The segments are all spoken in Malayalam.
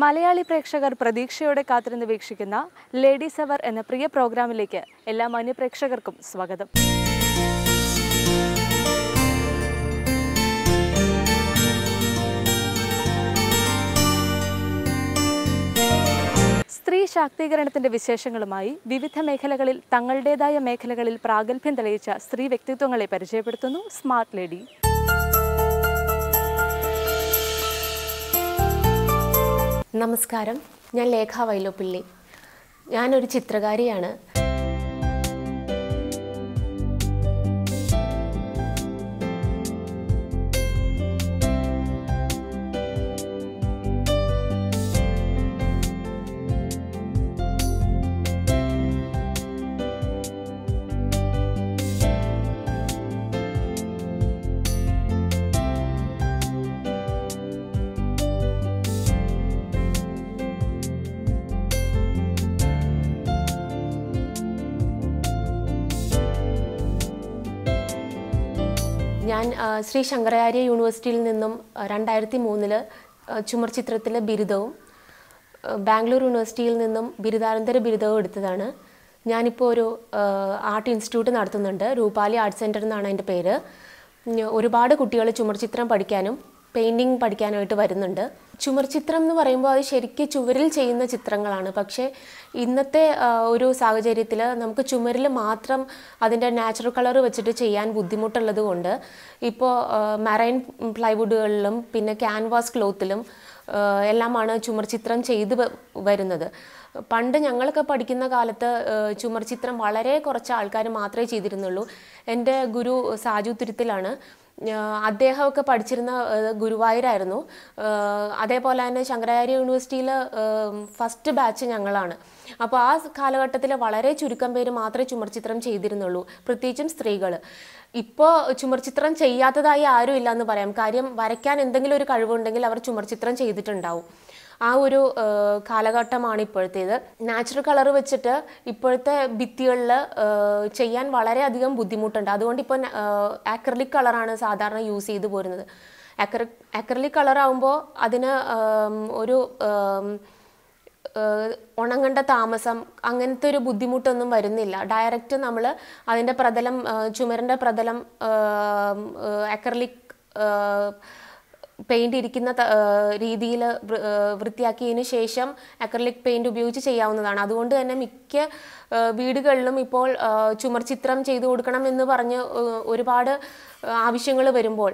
മലയാളി പ്രേക്ഷകർ പ്രതീക്ഷയോടെ കാത്തിരുന്ന് വീക്ഷിക്കുന്ന ലേഡീസ് അവർ എന്ന പ്രിയ പ്രോഗ്രാമിലേക്ക് എല്ലാ മാന്യപ്രേക്ഷകർക്കും സ്വാഗതം സ്ത്രീ ശാക്തീകരണത്തിന്റെ വിശേഷങ്ങളുമായി വിവിധ മേഖലകളിൽ തങ്ങളുടേതായ മേഖലകളിൽ പ്രാഗൽഭ്യം തെളിയിച്ച സ്ത്രീ വ്യക്തിത്വങ്ങളെ പരിചയപ്പെടുത്തുന്നു സ്മാർട്ട് ലേഡി നമസ്കാരം ഞാൻ ലേഖ വൈലോപ്പിള്ളി ഞാനൊരു ചിത്രകാരിയാണ് ഞാൻ ആ, ശ്രീ ശങ്കരാചാര്യ യൂണിവേഴ്സിറ്റിയിൽ നിന്നും രണ്ടായിരത്തി മൂന്നില് ചുമർ ചിത്രത്തിൽ ബിരുദവും ആ, ബാംഗ്ലൂർ യൂണിവേഴ്സിറ്റിയിൽ നിന്നും ബിരുദാനന്തര ബിരുദവും എടുത്തതാണ് ഞാനിപ്പോൾ ഒരു ആ, ആർട്ട് ഇൻസ്റ്റിറ്റ്യൂട്ട് നടത്തുന്നുണ്ട് രൂപാലി ആർട്ട് സെൻറ്റർ എന്നാണ് അതിൻ്റെ പേര് ഉം, ഒരുപാട് കുട്ടികൾ ചുമർ ചിത്രം പഠിക്കാനും പെയിൻറ്റിങ് പഠിക്കാനായിട്ട് വരുന്നുണ്ട് ചുമർ ചിത്രം എന്ന് പറയുമ്പോൾ അത് ശരിക്കും ചുവരിൽ ചെയ്യുന്ന ചിത്രങ്ങളാണ് പക്ഷേ ഇന്നത്തെ ആ, ഒരു സാഹചര്യത്തിൽ നമുക്ക് ചുമരിൽ മാത്രം അതിൻ്റെ നാച്ചുറൽ കളർ വെച്ചിട്ട് ചെയ്യാൻ ബുദ്ധിമുട്ടുള്ളത് കൊണ്ട് ഇപ്പോൾ മറൈൻ പ്ലൈവുഡുകളിലും പിന്നെ ക്യാൻവാസ് ക്ലോത്തിലും ആഹ് എല്ലാമാണ് ചുമർ ചിത്രം ചെയ്തു വ- വരുന്നത് പണ്ട് ഞങ്ങളൊക്കെ പഠിക്കുന്ന കാലത്ത് ആഹ് ചുമർ ചിത്രം വളരെ കുറച്ച് ആൾക്കാർ മാത്രമേ ചെയ്തിരുന്നുള്ളൂ എൻ്റെ ഗുരു സാജു തുരുത്തിലാണ് ആഹ് അദ്ദേഹമൊക്കെ പഠിച്ചിരുന്ന ആഹ് ഗുരുവായൂരായിരുന്നു ആഹ് അതേപോലെ തന്നെ ശങ്കരാചാര്യ യൂണിവേഴ്സിറ്റിയിൽ ഫസ്റ്റ് ബാച്ച് ഞങ്ങളാണ് അപ്പോൾ ആ കാലഘട്ടത്തിൽ വളരെ ചുരുക്കം പേര് മാത്രമേ ചുമർ ചിത്രം ചെയ്തിരുന്നുള്ളൂ പ്രത്യേകിച്ചും സ്ത്രീകൾ ഇപ്പോൾ ചുമർ ചിത്രം ചെയ്യാത്തതായി ആരും ഇല്ല എന്ന് പറയാം കാര്യം വരയ്ക്കാൻ എന്തെങ്കിലും ഒരു കഴിവുണ്ടെങ്കിൽ അവർ ചുമർ ചിത്രം ചെയ്തിട്ടുണ്ടാവും ആ ഒരു ആ, കാലഘട്ടമാണ് ഇപ്പോഴത്തേത് നാച്ചുറൽ കളർ വെച്ചിട്ട് ഇപ്പോഴത്തെ ഭിത്തികളിൽ ചെയ്യാൻ വളരെയധികം ബുദ്ധിമുട്ടുണ്ട് അതുകൊണ്ട് ഇപ്പോൾ ആക്രലിക് കളറാണ് സാധാരണ യൂസ് ചെയ്തു പോരുന്നത് ആക്ര ആക്രലിക് കളറാകുമ്പോൾ അതിന് ആം, ഒരു ആം, ഏഹ് ഉണങ്ങേണ്ട താമസം അങ്ങനത്തെ ഒരു ബുദ്ധിമുട്ടൊന്നും വരുന്നില്ല ഡയറക്റ്റ് നമ്മൾ അതിൻ്റെ പ്രതലം ഏഹ് ചുമരിൻ്റെ പ്രതലം അക്രലിക് പെയിൻ്റ് ഇരിക്കുന്ന രീതിയിൽ വൃത്തിയാക്കിയതിന് ശേഷം അക്രലിക് പെയിൻ്റ് ഉപയോഗിച്ച് ചെയ്യാവുന്നതാണ് അതുകൊണ്ട് തന്നെ മിക്ക ഏഹ് വീടുകളിലും ഇപ്പോൾ ഏഹ് ചുമർ ചിത്രം ചെയ്തു കൊടുക്കണം എന്ന് പറഞ്ഞ് ഏഹ് ഒരുപാട് ആവശ്യങ്ങൾ വരുമ്പോൾ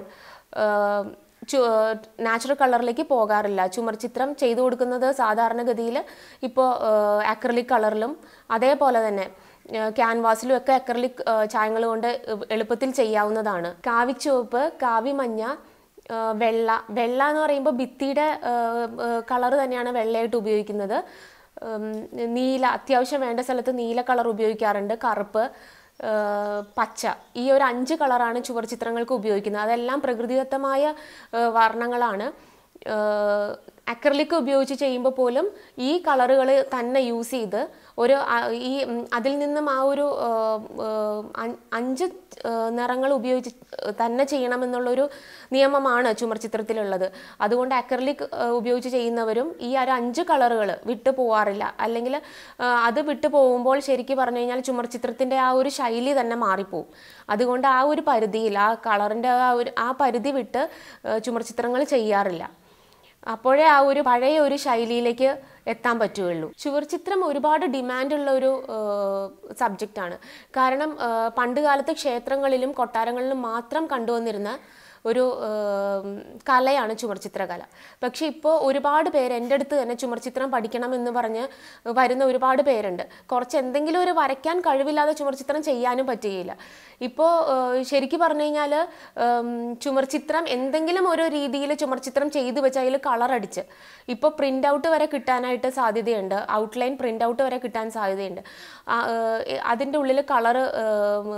നാച്ചുറൽ കളറിലേക്ക് പോകാറില്ല ചുമർ ചിത്രം ചെയ്തു കൊടുക്കുന്നത് സാധാരണഗതിയിൽ ഇപ്പോൾ അക്രലിക് കളറിലും അതേപോലെ തന്നെ ക്യാൻവാസിലും ഒക്കെ അക്രലിക് ചായങ്ങൾ കൊണ്ട് എളുപ്പത്തിൽ ചെയ്യാവുന്നതാണ് കാവിച്ചുവപ്പ് കാവിമഞ്ഞ ആ, വെള്ള വെള്ള എന്ന് പറയുമ്പോൾ ഭിത്തിയുടെ കളർ തന്നെയാണ് വെള്ളയായിട്ട് ഉപയോഗിക്കുന്നത് ഉം, നീല അത്യാവശ്യം വേണ്ട സ്ഥലത്ത് നീല കളർ ഉപയോഗിക്കാറുണ്ട് കറുപ്പ് ആ, പച്ച ഈ ഒരു അഞ്ച് കളറാണ് ചുവർ ചിത്രങ്ങൾക്ക് ഉപയോഗിക്കുന്നത് അതെല്ലാം പ്രകൃതിദത്തമായ ആ, വർണ്ണങ്ങളാണ് അക്രലിക് ഉപയോഗിച്ച് ചെയ്യുമ്പോൾ പോലും ഈ കളറുകൾ തന്നെ യൂസ് ചെയ്ത് ഒരു ആ, ഈ ഉം, അതിൽ നിന്നും ആ ഒരു ആ, ആ, അഞ്ച് അഞ്ച് ആ, നിറങ്ങൾ ഉപയോഗിച്ച് തന്നെ ചെയ്യണമെന്നുള്ളൊരു നിയമമാണ് ചുമർ ചിത്രത്തിലുള്ളത് അതുകൊണ്ട് അക്രലിക് ഉപയോഗിച്ച് ചെയ്യുന്നവരും ഈ ഒരു അഞ്ച് കളറുകൾ വിട്ടു പോവാറില്ല അല്ലെങ്കിൽ അത് വിട്ടു പോകുമ്പോൾ ശരിക്കും പറഞ്ഞു കഴിഞ്ഞാൽ ചുമർ ചിത്രത്തിൻ്റെ ആ ഒരു ശൈലി തന്നെ മാറിപ്പോവും അതുകൊണ്ട് ആ ഒരു പരിധിയിൽ ആ കളറിൻ്റെ ആ ഒരു ആ പരിധി വിട്ട് ആ, ചുമർ ചിത്രങ്ങൾ ചെയ്യാറില്ല അപ്പോഴേ ആ ഒരു പഴയ ഒരു ശൈലിയിലേക്ക് എത്താൻ പറ്റുകയുള്ളൂ ചുവർചിത്രം ഒരുപാട് ഡിമാൻഡുള്ള ഒരു സബ്ജക്റ്റാണ് കാരണം ആ, പണ്ട് കാലത്ത് ക്ഷേത്രങ്ങളിലും കൊട്ടാരങ്ങളിലും മാത്രം കണ്ടുവന്നിരുന്ന ഒരു ആ, കലയാണ് ചുമർചിത്രകല പക്ഷെ ഇപ്പോൾ ഒരുപാട് പേര് എൻ്റെ അടുത്ത് തന്നെ ചുമർചിത്രം പഠിക്കണം എന്ന് പറഞ്ഞ് വരുന്ന ഒരുപാട് പേരുണ്ട് കുറച്ച് എന്തെങ്കിലും ഒരു വരയ്ക്കാൻ കഴിവില്ലാതെ ചുമർചിത്രം ചെയ്യാനും പറ്റുകയില്ല ഇപ്പോൾ ശരിക്കും പറഞ്ഞു കഴിഞ്ഞാൽ ചുമർചിത്രം എന്തെങ്കിലും ഒരു രീതിയിൽ ചുമർചിത്രം ചെയ്തു വെച്ച് അതിൽ കളർ അടിച്ച് ഇപ്പോൾ പ്രിൻ്റ് ഔട്ട് വരെ കിട്ടാനായിട്ട് സാധ്യതയുണ്ട് ഔട്ട്ലൈൻ പ്രിൻ്റ് ഔട്ട് വരെ കിട്ടാൻ സാധ്യതയുണ്ട് ആ, ഏഹ്, അതിൻ്റെ ഉള്ളിൽ കളറ്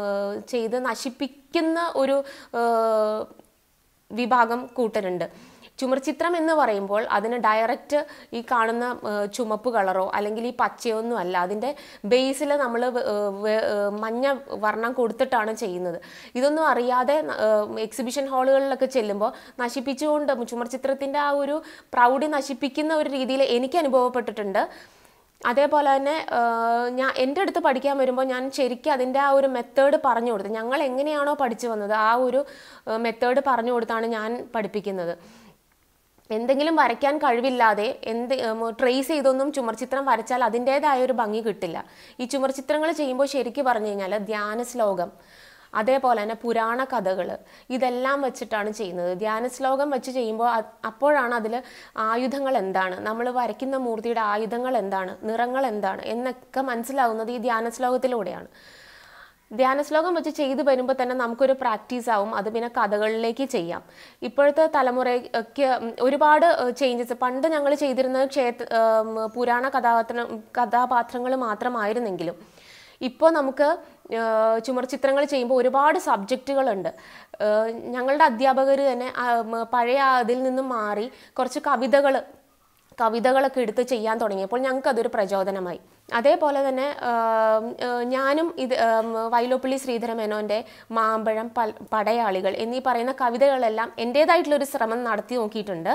ചെയ്ത് നശിപ്പിക്കുന്ന ഒരു ഏഹ്, വിഭാഗം കൂട്ടരുണ്ട് ചുമർ ചിത്രം എന്ന് പറയുമ്പോൾ അതിന് ഡയറക്റ്റ് ഈ കാണുന്ന ആ, ചുമപ്പ് കളറോ അല്ലെങ്കിൽ ഈ പച്ചയൊന്നും അല്ല അതിൻ്റെ ബേസിൽ നമ്മൾ മഞ്ഞ വർണ്ണം കൊടുത്തിട്ടാണ് ചെയ്യുന്നത് ഇതൊന്നും അറിയാതെ എക്സിബിഷൻ ഹാളുകളിലൊക്കെ ചെല്ലുമ്പോൾ നശിപ്പിച്ചുകൊണ്ട് ചുമർ ചിത്രത്തിൻ്റെ ആ ഒരു പ്രൗഢി നശിപ്പിക്കുന്ന ഒരു രീതിയിൽ എനിക്ക് അനുഭവപ്പെട്ടിട്ടുണ്ട് അതേപോലെ തന്നെ ആഹ്, ഞാൻ എൻ്റെ അടുത്ത് പഠിക്കാൻ വരുമ്പോൾ ഞാൻ ശരിക്കും അതിൻ്റെ ആ ഒരു മെത്തേഡ് പറഞ്ഞു കൊടുത്തു ഞങ്ങൾ എങ്ങനെയാണോ പഠിച്ചു വന്നത് ആ ഒരു മെത്തേഡ് പറഞ്ഞു കൊടുത്താണ് ഞാൻ പഠിപ്പിക്കുന്നത് എന്തെങ്കിലും വരയ്ക്കാൻ കഴിവില്ലാതെ എന്ത് ട്രേസ് ചെയ്തൊന്നും ചുമർ ചിത്രം വരച്ചാൽ അതിൻ്റേതായ ഒരു ഭംഗി കിട്ടില്ല ഈ ചുമർ ചിത്രങ്ങൾ ചെയ്യുമ്പോൾ ശരിക്കും പറഞ്ഞു കഴിഞ്ഞാൽ ധ്യാന ശ്ലോകം അതേപോലെ തന്നെ പുരാണ കഥകൾ ഇതെല്ലാം വെച്ചിട്ടാണ് ചെയ്യുന്നത് ധ്യാന ശ്ലോകം വെച്ച് ചെയ്യുമ്പോൾ അത് അപ്പോഴാണ് അതിൽ ആയുധങ്ങൾ എന്താണ് നമ്മൾ വരയ്ക്കുന്ന മൂർത്തിയുടെ ആയുധങ്ങൾ എന്താണ് നിറങ്ങൾ എന്താണ് എന്നൊക്കെ മനസ്സിലാവുന്നത് ഈ ധ്യാന ശ്ലോകത്തിലൂടെയാണ് ധ്യാന ശ്ലോകം വെച്ച് ചെയ്തു വരുമ്പോൾ തന്നെ നമുക്കൊരു പ്രാക്ടീസ് ആവും അത് പിന്നെ കഥകളിലേക്ക് ചെയ്യാം ഇപ്പോഴത്തെ തലമുറയ്ക്ക് ഉം, ഒരുപാട് ചേഞ്ചസ് പണ്ട് ഞങ്ങൾ ചെയ്തിരുന്നത് ക്ഷേത്ര ഉം, പുരാണ കഥാപാത്ര കഥാപാത്രങ്ങൾ മാത്രമായിരുന്നെങ്കിലും ഇപ്പോൾ നമുക്ക് ഏഹ്, ചുമർ ചിത്രങ്ങൾ ചെയ്യുമ്പോൾ ഒരുപാട് സബ്ജക്റ്റുകളുണ്ട് ഏഹ്, ഞങ്ങളുടെ അധ്യാപകർ തന്നെ ആ, ഉം, പഴയ അതിൽ നിന്നും മാറി കുറച്ച് കവിതകൾ കവിതകളൊക്കെ എടുത്ത് ചെയ്യാൻ തുടങ്ങിയപ്പോൾ ഞങ്ങൾക്ക് അതൊരു പ്രചോദനമായി അതേപോലെ തന്നെ ആം, ഏഹ്, ഞാനും ഇത് ആം, വൈലോപ്പള്ളി ശ്രീധര മേനോൻ്റെ മാമ്പഴം പൽ പടയാളികൾ എന്നീ പറയുന്ന കവിതകളെല്ലാം എൻ്റേതായിട്ടുള്ളൊരു ശ്രമം നടത്തി നോക്കിയിട്ടുണ്ട്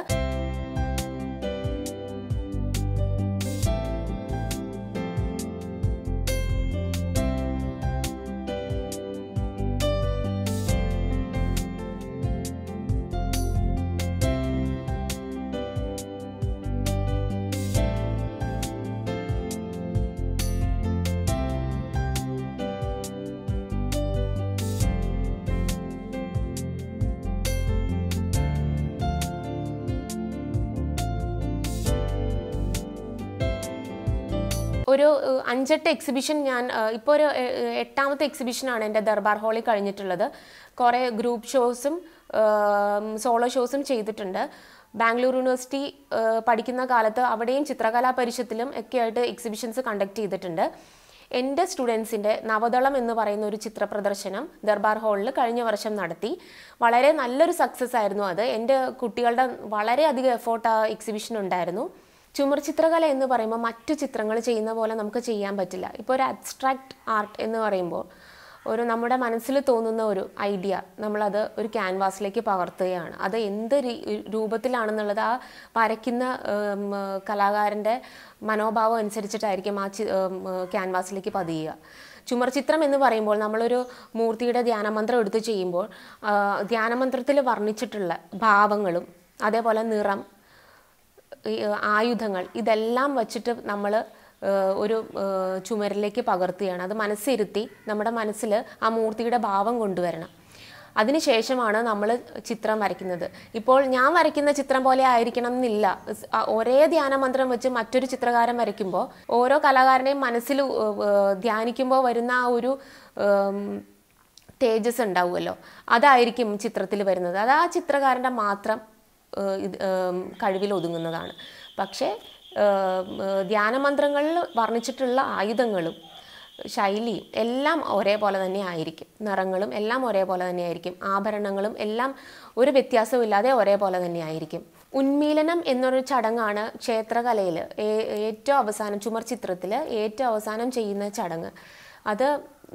ഒരു ഏഹ്, അഞ്ചെട്ട് എക്സിബിഷൻ ഞാൻ ഏഹ്, ഇപ്പോൾ ഒരു ഏഹ്, ഏഹ്, എട്ടാമത്തെ എക്സിബിഷനാണ് എൻ്റെ ദർബാർ ഹാളിൽ കഴിഞ്ഞിട്ടുള്ളത് കുറേ ഗ്രൂപ്പ് ഷോസും സോളോ ഷോസും ചെയ്തിട്ടുണ്ട് ബാംഗ്ലൂർ യൂണിവേഴ്സിറ്റി ഏഹ്, പഠിക്കുന്ന കാലത്ത് അവിടെയും ചിത്രകലാ പരിഷത്തിലും ഒക്കെ ആയിട്ട് എക്സിബിഷൻസ് കണ്ടക്ട് ചെയ്തിട്ടുണ്ട് എൻ്റെ സ്റ്റുഡൻസിൻ്റെ നവതളം എന്ന് പറയുന്ന ഒരു ചിത്ര പ്രദർശനം ദർബാർ ഹാളിൽ കഴിഞ്ഞ വർഷം നടത്തി വളരെ നല്ലൊരു സക്സസ് ആയിരുന്നു അത് എൻ്റെ കുട്ടികളുടെ വളരെയധികം എഫോർട്ട് ആ എക്സിബിഷൻ ഉണ്ടായിരുന്നു ചുമർ ചിത്രകല എന്ന് പറയുമ്പോൾ മറ്റു ചിത്രങ്ങൾ ചെയ്യുന്ന പോലെ നമുക്ക് ചെയ്യാൻ പറ്റില്ല ഇപ്പോൾ ഒരു അബ്സ്ട്രാക്ട് ആർട്ട് എന്ന് പറയുമ്പോൾ ഒരു നമ്മുടെ മനസ്സിൽ തോന്നുന്ന ഒരു ഐഡിയ നമ്മളത് ഒരു ക്യാൻവാസിലേക്ക് പകർത്തുകയാണ് അത് എന്ത് രീ- രൂപത്തിലാണെന്നുള്ളത് ആ വരയ്ക്കുന്ന ഉം, കലാകാരൻ്റെ മനോഭാവം അനുസരിച്ചിട്ടായിരിക്കും ആ ചി- ഉം, ക്യാൻവാസിലേക്ക് പതിയുക ചുമർ ചിത്രം എന്ന് പറയുമ്പോൾ നമ്മളൊരു മൂർത്തിയുടെ ധ്യാനമന്ത്രം എടുത്ത് ചെയ്യുമ്പോൾ ആ, ധ്യാനമന്ത്രത്തിൽ വർണ്ണിച്ചിട്ടുള്ള ഭാവങ്ങളും അതേപോലെ നിറം ഈ, ഏഹ്, ആയുധങ്ങൾ ഇതെല്ലാം വച്ചിട്ട് നമ്മൾ ഒരു ഏഹ്, ചുമരിലേക്ക് പകർത്തുകയാണ് അത് മനസ്സിരുത്തി നമ്മുടെ മനസ്സിൽ ആ മൂർത്തിയുടെ ഭാവം കൊണ്ടുവരണം അതിനുശേഷമാണ് നമ്മൾ ചിത്രം വരയ്ക്കുന്നത് ഇപ്പോൾ ഞാൻ വരയ്ക്കുന്ന ചിത്രം പോലെ ആയിരിക്കണം എന്നില്ല സ്- ആ ഒരേ ധ്യാനമന്ത്രം വെച്ച് മറ്റൊരു ചിത്രകാരൻ വരയ്ക്കുമ്പോൾ ഓരോ കലാകാരനെയും മനസ്സിൽ ഏഹ്, ഏഹ്, ധ്യാനിക്കുമ്പോൾ വരുന്ന ആ ഒരു ഏം, തേജസ് ഉണ്ടാവുമല്ലോ അതായിരിക്കും ചിത്രത്തിൽ വരുന്നത് അത് ആ ചിത്രകാരൻ്റെ മാത്രം ഏഹ് ഇത് ഏം കഴിവിൽ ഒതുങ്ങുന്നതാണ് പക്ഷേ ഏം, ഏഹ് ധ്യാനമന്ത്രങ്ങളിൽ വർണ്ണിച്ചിട്ടുള്ള ആയുധങ്ങളും ശൈലിയും എല്ലാം ഒരേപോലെ തന്നെ ആയിരിക്കും നിറങ്ങളും എല്ലാം ഒരേപോലെ തന്നെ ആയിരിക്കും ആഭരണങ്ങളും എല്ലാം ഒരു വ്യത്യാസമില്ലാതെ ഒരേപോലെ തന്നെ ആയിരിക്കും ഉന്മീലനം എന്നൊരു ചടങ്ങാണ് ക്ഷേത്രകലയിൽ ഏറ്റവും അവസാനം ചുമർ ചിത്രത്തിൽ ഏറ്റവും അവസാനം ചെയ്യുന്ന ചടങ്ങ് അത്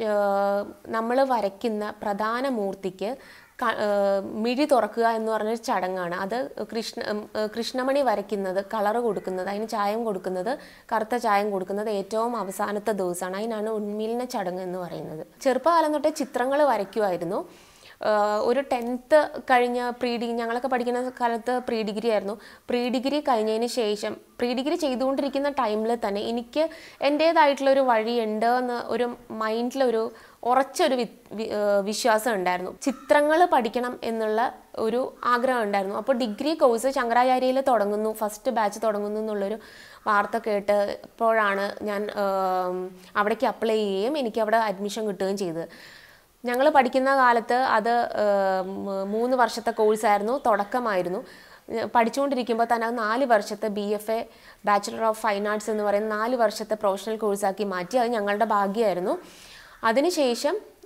നമ്മൾ വരയ്ക്കുന്ന പ്രധാന മൂർത്തിക്ക് ക- ഏഹ് മിഴി തുറക്കുക എന്ന് പറഞ്ഞൊരു ചടങ്ങാണ് അത് കൃഷ്ണ ഉം, ഏഹ് കൃഷ്ണമണി വരയ്ക്കുന്നത് കളറ് കൊടുക്കുന്നത് അതിന് ചായം കൊടുക്കുന്നത് കറുത്ത ചായം കൊടുക്കുന്നത് ഏറ്റവും അവസാനത്തെ ദിവസമാണ് അതിനാണ് ഉന്മീലന ചടങ്ങ് എന്ന് പറയുന്നത് ചെറുപ്പകാലം തൊട്ടേ ചിത്രങ്ങൾ വരയ്ക്കുമായിരുന്നു ആഹ് ഒരു ടെൻത്ത് കഴിഞ്ഞ പ്രീ ഡിഗ്രി ഞങ്ങളൊക്കെ പഠിക്കുന്ന കാലത്ത് പ്രീ ഡിഗ്രി ആയിരുന്നു പ്രീ ഡിഗ്രി കഴിഞ്ഞതിന് ശേഷം പ്രീ ഡിഗ്രി ചെയ്തുകൊണ്ടിരിക്കുന്ന ടൈമിൽ തന്നെ എനിക്ക് എൻ്റേതായിട്ടുള്ളൊരു വഴിയുണ്ട് എന്ന് ഒരു മൈൻഡിലൊരു ഉറച്ചൊരു വി വി- ആഹ് വിശ്വാസം ഉണ്ടായിരുന്നു ചിത്രങ്ങൾ പഠിക്കണം എന്നുള്ള ഒരു ആഗ്രഹം ഉണ്ടായിരുന്നു അപ്പോൾ ഡിഗ്രി കോഴ്സ് ശങ്കരാചാര്യയിൽ തുടങ്ങുന്നു ഫസ്റ്റ് ബാച്ച് തുടങ്ങുന്നു എന്നുള്ളൊരു വാർത്ത കേട്ടപ്പോഴാണ് ഞാൻ ആം, അവിടേക്ക് അപ്ലൈ ചെയ്യുകയും എനിക്ക് അവിടെ അഡ്മിഷൻ കിട്ടുകയും ചെയ്തത് ഞങ്ങൾ പഠിക്കുന്ന കാലത്ത് അത് ഏം, മൂന്ന് വർഷത്തെ കോഴ്സായിരുന്നു തുടക്കമായിരുന്നു ഏ, പഠിച്ചുകൊണ്ടിരിക്കുമ്പോൾ തന്നെ അത് നാല് വർഷത്തെ B F A bachelor of fine arts എന്ന് പറയുന്ന നാല് വർഷത്തെ പ്രൊഫഷണൽ കോഴ്സാക്കി മാറ്റി അത് ഞങ്ങളുടെ ഭാഗ്യമായിരുന്നു അതിനുശേഷം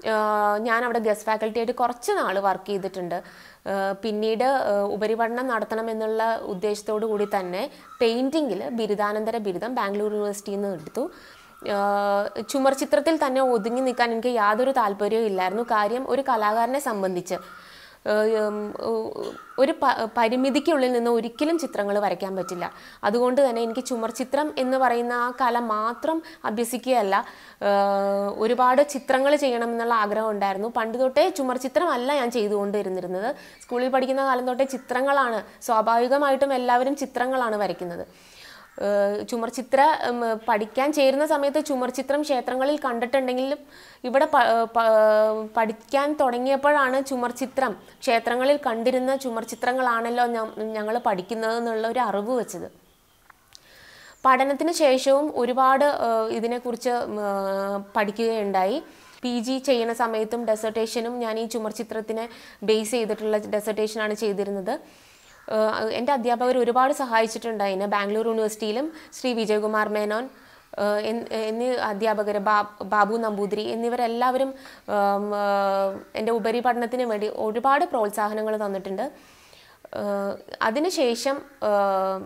ആഹ് ഞാൻ അവിടെ ഗസ്റ്റ് ഫാക്കൽറ്റി ആയിട്ട് കുറച്ച് നാൾ വർക്ക് ചെയ്തിട്ടുണ്ട് ആഹ് പിന്നീട് ആഹ് ഉപരിപഠനം നടത്തണം എന്നുള്ള ഉദ്ദേശത്തോടു കൂടി തന്നെ പെയിൻറ്റിങ്ങിൽ ബിരുദാനന്തര ബിരുദം ബാംഗ്ലൂർ യൂണിവേഴ്സിറ്റിയിൽ നിന്ന് എടുത്തു ആഹ് ചുമർ ചിത്രത്തിൽ തന്നെ ഒതുങ്ങി നിൽക്കാൻ എനിക്ക് യാതൊരു താല്പര്യവും ഇല്ലായിരുന്നു കാര്യം ഒരു കലാകാരനെ സംബന്ധിച്ച് ഏഹ് ഉം, ഉ- ഒരു പ- പരിമിതിക്കുള്ളിൽ നിന്ന് ഒരിക്കലും ചിത്രങ്ങൾ വരയ്ക്കാൻ പറ്റില്ല അതുകൊണ്ട് തന്നെ എനിക്ക് ചുമർ ചിത്രം എന്ന് പറയുന്ന ആ കല മാത്രം അഭ്യസിക്കുകയല്ല ഏഹ് ഒരുപാട് ചിത്രങ്ങൾ ചെയ്യണം എന്നുള്ള ആഗ്രഹം ഉണ്ടായിരുന്നു പണ്ട് തൊട്ടേ ചുമർ ചിത്രമല്ല ഞാൻ ചെയ്തുകൊണ്ടിരുന്നിരുന്നത് സ്കൂളിൽ പഠിക്കുന്ന കാലം തൊട്ടേ ചിത്രങ്ങളാണ് സ്വാഭാവികമായിട്ടും എല്ലാവരും ചിത്രങ്ങളാണ് വരയ്ക്കുന്നത് ഏഹ് ചുമർ ചിത്ര ഉം, പഠിക്കാൻ ചേരുന്ന സമയത്ത് ചുമർ ചിത്രം ക്ഷേത്രങ്ങളിൽ കണ്ടിട്ടുണ്ടെങ്കിലും ഇവിടെ പ- പ- പഠിക്കാൻ തുടങ്ങിയപ്പോഴാണ് ചുമർ ചിത്രം ക്ഷേത്രങ്ങളിൽ കണ്ടിരുന്ന ചുമർ ചിത്രങ്ങളാണല്ലോ ഞങ്ങൾ പഠിക്കുന്നത് എന്നുള്ള ഒരു അറിവ് വെച്ചത് പഠനത്തിന് ശേഷവും ഒരുപാട് ഏഹ്, ഇതിനെക്കുറിച്ച് ഉം, ഏഹ്, പഠിക്കുകയുണ്ടായി പി ജി ചെയ്യുന്ന സമയത്തും ഡെസർട്ടേഷനും ഞാൻ ഈ ചുമർ ചിത്രത്തിനെ ബേസ് ചെയ്തിട്ടുള്ള ഡെസർട്ടേഷനാണ് ചെയ്തിരുന്നത് ഏഹ്, എൻ്റെ അധ്യാപകർ ഒരുപാട് സഹായിച്ചിട്ടുണ്ട് അതിന് ബാംഗ്ലൂർ യൂണിവേഴ്സിറ്റിയിലും ശ്രീ വിജയകുമാർ മേനോൻ ഏഹ്, എൻ- എന്നീ അധ്യാപകർ ബാ ബാബു നമ്പൂതിരി എന്നിവരെല്ലാവരും ഏം, ഏഹ്, എൻ്റെ ഉപരിപഠനത്തിന് വേണ്ടി ഒരുപാട് പ്രോത്സാഹനങ്ങൾ തന്നിട്ടുണ്ട് ഏഹ്, അതിനുശേഷം ഏഹ്,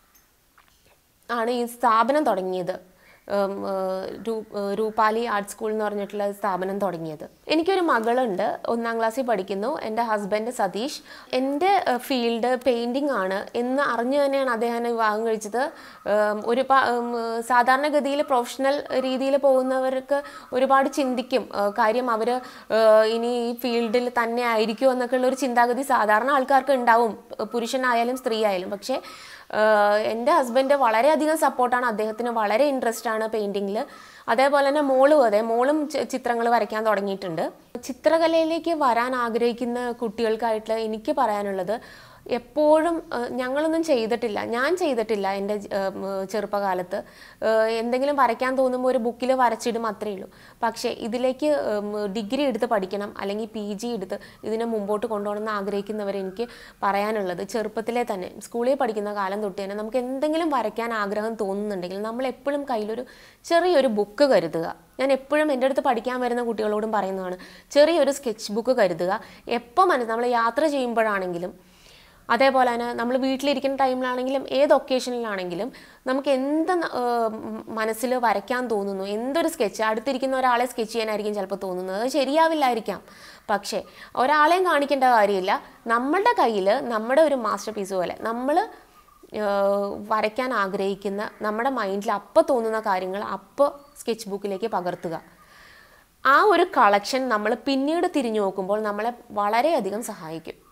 ആണ് ഈ സ്ഥാപനം തുടങ്ങിയത് ഉം, ഏഹ്, രൂ- ഏഹ്, രൂപാലി ആർട്ട് സ്കൂൾ എന്ന് പറഞ്ഞിട്ടുള്ള സ്ഥാപനം തുടങ്ങിയത് എനിക്കൊരു മകളുണ്ട് ഒന്നാം ക്ലാസ്സിൽ പഠിക്കുന്നു എൻ്റെ ഹസ്ബൻഡ് സതീഷ് എൻ്റെ ഫീൽഡ് പെയിൻറ്റിംഗ് ആണ് എന്ന് അറിഞ്ഞു തന്നെയാണ് അദ്ദേഹം എന്നെ വിവാഹം കഴിച്ചത് ഉം, ഒരു പ- ഉം, സാധാരണഗതിയിൽ പ്രൊഫഷണൽ രീതിയിൽ പോകുന്നവർക്ക് ഒരുപാട് ചിന്തിക്കും ഏഹ്, കാര്യം അവർ ഇനി ഈ ഫീൽഡിൽ തന്നെ ആയിരിക്കുമോ എന്നൊക്കെയുള്ള ഒരു ചിന്താഗതി സാധാരണ ആൾക്കാർക്ക് ഉണ്ടാവും പുരുഷനായാലും സ്ത്രീ ആയാലും പക്ഷേ ആഹ് എൻ്റെ ഹസ്ബൻഡ് വളരെയധികം സപ്പോർട്ടാണ് അദ്ദേഹത്തിന് വളരെ ഇൻട്രസ്റ്റ് ആണ് പെയിൻറ്റിങ്ങിൽ അതേപോലെ തന്നെ മോളും അതെ മോളും ചിത്രങ്ങൾ വരയ്ക്കാൻ തുടങ്ങിയിട്ടുണ്ട് ചിത്രകലയിലേക്ക് വരാൻ ആഗ്രഹിക്കുന്ന കുട്ടികൾക്കായിട്ട് എനിക്ക് പറയാനുള്ളത് എപ്പോഴും ആഹ് ഞങ്ങളൊന്നും ചെയ്തിട്ടില്ല ഞാൻ ചെയ്തിട്ടില്ല എൻ്റെ ആഹ് ചെറുപ്പകാലത്ത് ആഹ് എന്തെങ്കിലും വരയ്ക്കാൻ തോന്നുമ്പോൾ ഒരു ബുക്കിൽ വരച്ചിടും അത്രയേ ഉള്ളൂ പക്ഷേ ഇതിലേക്ക് ഡിഗ്രി എടുത്ത് പഠിക്കണം അല്ലെങ്കിൽ പി ജി എടുത്ത് ഇതിനെ മുമ്പോട്ട് കൊണ്ടുപോകണമെന്ന് ആഗ്രഹിക്കുന്നവർ എനിക്ക് പറയാനുള്ളത് ചെറുപ്പത്തിലെ തന്നെ സ്കൂളിൽ പഠിക്കുന്ന കാലം തൊട്ട് തന്നെ നമുക്ക് എന്തെങ്കിലും വരയ്ക്കാൻ ആഗ്രഹം തോന്നുന്നുണ്ടെങ്കിൽ നമ്മൾ എപ്പോഴും കയ്യിലൊരു ചെറിയൊരു ബുക്ക് കരുതുക ഞാൻ എപ്പോഴും എൻ്റെ അടുത്ത് പഠിക്കാൻ വരുന്ന കുട്ടികളോടും പറയുന്നതാണ് ചെറിയൊരു സ്കെച്ച് ബുക്ക് കരുതുക എപ്പോൾ മനസ്സ് നമ്മൾ യാത്ര ചെയ്യുമ്പോഴാണെങ്കിലും അതേപോലെ തന്നെ നമ്മൾ വീട്ടിലിരിക്കുന്ന ടൈമിലാണെങ്കിലും ഏത് ഒക്കേഷനിലാണെങ്കിലും നമുക്ക് എന്ത് മനസ്സിൽ വരയ്ക്കാൻ തോന്നുന്നു എന്തൊരു സ്കെച്ച് അടുത്തിരിക്കുന്ന ഒരാളെ സ്കെച്ച് ചെയ്യാനായിരിക്കും ചിലപ്പോൾ തോന്നുന്നത് അത് ശരിയാവില്ലായിരിക്കാം പക്ഷേ ഒരാളെയും കാണിക്കേണ്ട കാര്യമില്ല നമ്മളുടെ കയ്യിൽ നമ്മുടെ ഒരു മാസ്റ്റർ പീസ് പോലെ നമ്മൾ വരയ്ക്കാൻ ആഗ്രഹിക്കുന്ന നമ്മുടെ മൈൻഡിൽ അപ്പോൾ തോന്നുന്ന കാര്യങ്ങൾ അപ്പോൾ സ്കെച്ച് ബുക്കിലേക്ക് പകർത്തുക ആ ഒരു കളക്ഷൻ നമ്മൾ പിന്നീട് തിരിഞ്ഞു നോക്കുമ്പോൾ നമ്മളെ വളരെയധികം സഹായിക്കും